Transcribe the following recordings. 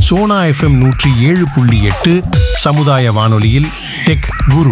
Sona FM நூற்றி ஏழு புள்ளி எட்டு சமுதாய வானொலியில் டெக் குரு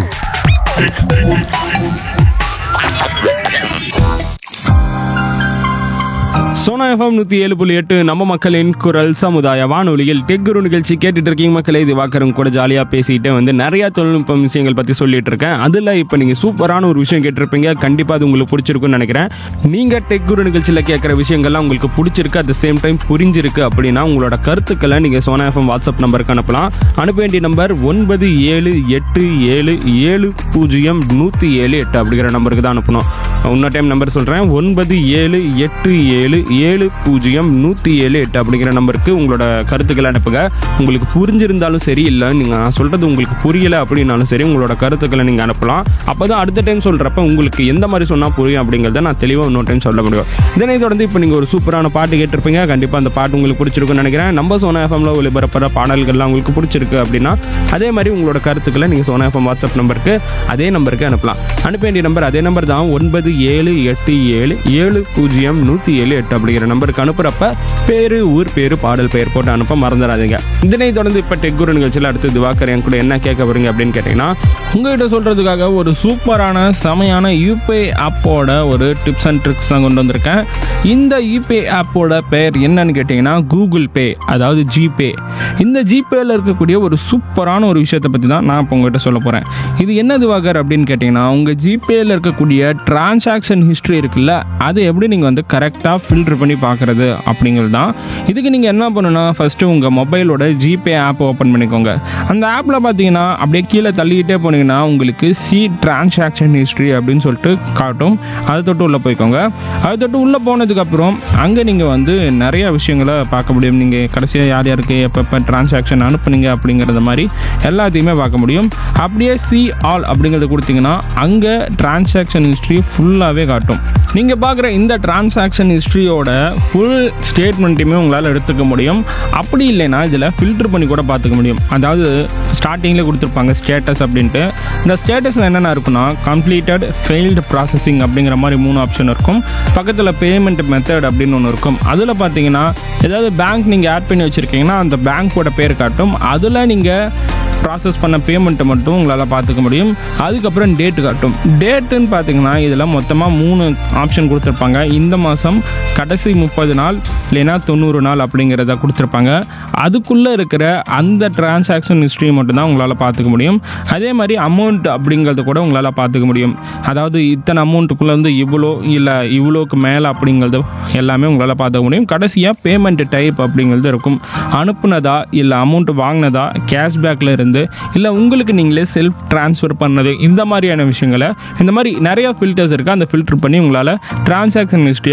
சோனா எஃப்எம் நூற்றி ஏழு புள்ளி எட்டு நம்ம மக்களின் குரல் சமுதாய வானொலியில் டெக் குரு நிகழ்ச்சி கேட்டுட்டு இருக்கீங்க மக்களே இது வாக்கரும் கூட ஜாலியாக பேசிட்டு வந்து நிறைய தொழில்நுட்பம் விஷயங்கள் பற்றி சொல்லிட்டு இருக்கேன் அதில் இப்போ நீங்கள் சூப்பரான ஒரு விஷயம் கேட்டிருப்பீங்க கண்டிப்பாக அது உங்களுக்கு பிடிச்சிருக்குன்னு நினைக்கிறேன் நீங்கள் டெக் குரு நிகழ்ச்சியில் கேட்குற விஷயங்கள்லாம் உங்களுக்கு பிடிச்சிருக்கு அட் த சேம் டைம் புரிஞ்சிருக்கு அப்படின்னா உங்களோட கருத்துக்களை நீங்கள் சோனா எஃப்எம் வாட்ஸ்அப் நம்பருக்கு அனுப்பலாம் அனுப்ப வேண்டிய நம்பர் ஒன்பது ஏழு எட்டு ஏழு ஏழு பூஜ்ஜியம் நூற்றி ஏழு எட்டு அப்படிங்கிற நம்பருக்கு தான் அனுப்பணும் இன்னொரு டைம் நம்பர் சொல்கிறேன் ஒன்பது ஏழு எட்டு ஏழு ஏழு பூஜ்ஜியம் நூற்றி ஏழு எட்டு அப்படிங்கிற நம்பருக்கு உங்களோட கருத்துக்களை அனுப்புங்க உங்களுக்கு புரிஞ்சிருந்தாலும் சரி இல்லை நீங்கள் நான் சொல்கிறது உங்களுக்கு புரியலை அப்படின்னாலும் சரி உங்களோட கருத்துக்களை நீங்கள் அனுப்பலாம் அப்போ தான் அடுத்த டைம் சொல்கிறப்ப உங்களுக்கு எந்த மாதிரி சொன்னால் புரியும் அப்படிங்கிறத நான் தெளிவாக இன்னொரு டைம் சொல்ல முடியும் இதனை தொடர்ந்து இப்போ நீங்கள் ஒரு சூப்பரான பாட்டு கேட்டிருப்பீங்க கண்டிப்பாக அந்த பாட்டு உங்களுக்கு பிடிச்சிருக்குன்னு நினைக்கிறேன் நம்ம சோனா எஃப்எம்ல ஒளிபரப்புற பாடல்கள்லாம் உங்களுக்கு பிடிச்சிருக்கு அப்படின்னா அதே மாதிரி உங்களோட கருத்துக்களை நீங்கள் சோனா எஃப்எம் வாட்ஸ்அப் நம்பருக்கு அதே நம்பருக்கு அனுப்பலாம் அனுப்ப வேண்டிய நம்பர் அதே நம்பர் தான் ஒன்பது ஏழு எட்டு ஏழு ஏழு பூஜ்ஜியம் நூற்றி ஏழு எட்டு அப்படிங்கிற நம்பருக்கு அனுப்புகிறப்ப பேரு ஊர் பேரு பாடல் பெயர் போட்டு அனுப்ப மறந்துடாதீங்க இதனை தொடர்ந்து இப்போ டெக்குரு நிகழ்ச்சியில் அடுத்து திவாகர் என் கூட என்ன கேட்க போறீங்க அப்படின்னு கேட்டிங்கன்னா உங்ககிட்ட சொல்கிறதுக்காக ஒரு சூப்பரான செமையான யூபிஐ ஆப்போட ஒரு டிப்ஸ் அண்ட் ட்ரிக்ஸ் தான் கொண்டு வந்திருக்கேன் இந்த யூபிஐ ஆப்போட பெயர் என்னன்னு கேட்டிங்கன்னா கூகுள் பே அதாவது ஜிபே இந்த ஜிபேல இருக்கக்கூடிய ஒரு சூப்பரான ஒரு விஷயத்தை பற்றி தான் நான் இப்போ உங்ககிட்ட சொல்ல போகிறேன் இது என்ன திவாகர் அப்படின்னு கேட்டிங்கன்னா உங்கள் ஜிபேல இருக்கக்கூடிய டிரான்சாக்ஷன் ஹிஸ்ட்ரி இருக்குல்ல அதை எப்படி நீங்கள் வந்து கரெக்டாக ஃபில்டர் பண்ணி பார்க்குறது அப்படிங்கிறது தான் இதுக்கு நீங்கள் என்ன பண்ணணும்னா ஃபஸ்ட்டு உங்கள் மொபைலோட ஜிபே ஆப் ஓப்பன் பண்ணிக்கோங்க அந்த ஆப்பில் பார்த்தீங்கன்னா அப்படியே கீழே தள்ளிக்கிட்டே போனீங்கன்னா உங்களுக்கு சி டிரான்சாக்ஷன் ஹிஸ்ட்ரி அப்படின்னு சொல்லிட்டு காட்டும் அதை தொட்டு உள்ளே போய்க்கோங்க அதை தொட்டு உள்ளே போனதுக்கப்புறம் அங்கே நீங்கள் வந்து நிறைய விஷயங்களை பார்க்க முடியும் நீங்கள் கடைசியாக யார் யாருக்கு எப்பப்போ டிரான்சாக்ஷன் அனுப்புனீங்க அப்படிங்கிறத மாதிரி எல்லாத்தையுமே பார்க்க முடியும் அப்படியே சி ஆல் அப்படிங்கிறத கொடுத்தீங்கன்னா அங்கே டிரான்சாக்ஷன் ஹிஸ்ட்ரி ஃபுல்லாகவே காட்டும் நீங்கள் பார்க்குற இந்த டிரான்சாக்ஷன் ஹிஸ்ட்ரியோட ஃபுல் ஸ்டேட்மெண்ட்டையுமே உங்களால் எடுத்துக்க முடியும் அப்படி இல்லைன்னா இதில் ஃபில்டர் பண்ணி கூட பார்த்துக்க முடியும் அதாவது ஸ்டார்டிங்கில் கொடுத்துருப்பாங்க ஸ்டேட்டஸ் அப்படின்ட்டு இந்த ஸ்டேட்டஸில் என்னென்ன இருக்குன்னா கம்ப்ளீட்டட் ஃபெயில்டு ப்ராசஸிங் அப்படிங்கிற மாதிரி மூணு ஆப்ஷன் இருக்கும் பக்கத்தில் பேமெண்ட் மெத்தட் அப்படின்னு ஒன்று இருக்கும் அதில் பார்த்தீங்கன்னா ஏதாவது பேங்க் நீங்கள் ஆட் பண்ணி வச்சுருக்கீங்கன்னா அந்த பேங்க்கோட பேர் காட்டும் அதில் நீங்கள் ப்ராசஸ் பண்ண பேமெண்ட்டை மட்டும் உங்களால் பார்த்துக்க முடியும் அதுக்கப்புறம் டேட் காட்டும் டேட்டுன்னு பார்த்தீங்கன்னா இதில் மொத்தமாக மூணு ஆப்ஷன் கொடுத்துருப்பாங்க இந்த மாதம் கடைசி முப்பது நாள் இல்லைன்னா தொண்ணூறு நாள் அப்படிங்கிறத கொடுத்துருப்பாங்க அதுக்குள்ளே இருக்கிற அந்த டிரான்சாக்ஷன் ஹிஸ்ட்ரி மட்டும்தான் உங்களால் பார்த்துக்க முடியும் அதே மாதிரி அமௌண்ட் அப்படிங்கிறத கூட உங்களால் பார்த்துக்க முடியும் அதாவது இத்தனை அமௌண்ட்டுக்குள்ளே வந்து இவ்வளோ இல்லை இவ்வளோக்கு மேலே அப்படிங்கிறது எல்லாமே உங்களால் பார்த்துக்க முடியும் கடைசியாக பேமெண்ட் டைப் அப்படிங்கிறது இருக்கும் அனுப்புனதா இல்லை அமௌண்ட் வாங்கினதா கேஷ்பேக்கில் இருந்து இல்லை உங்களுக்கு நீங்களே செல்ஃப் ட்ரான்ஸ்ஃபர் பண்ணது இந்த மாதிரியான விஷயங்களை இந்த மாதிரி நிறைய ஃபில்டர்ஸ் இருக்குது அந்த ஃபில்டர் பண்ணி உங்களால் டிரான்சாக்ஷன் ஹிஸ்ட்ரி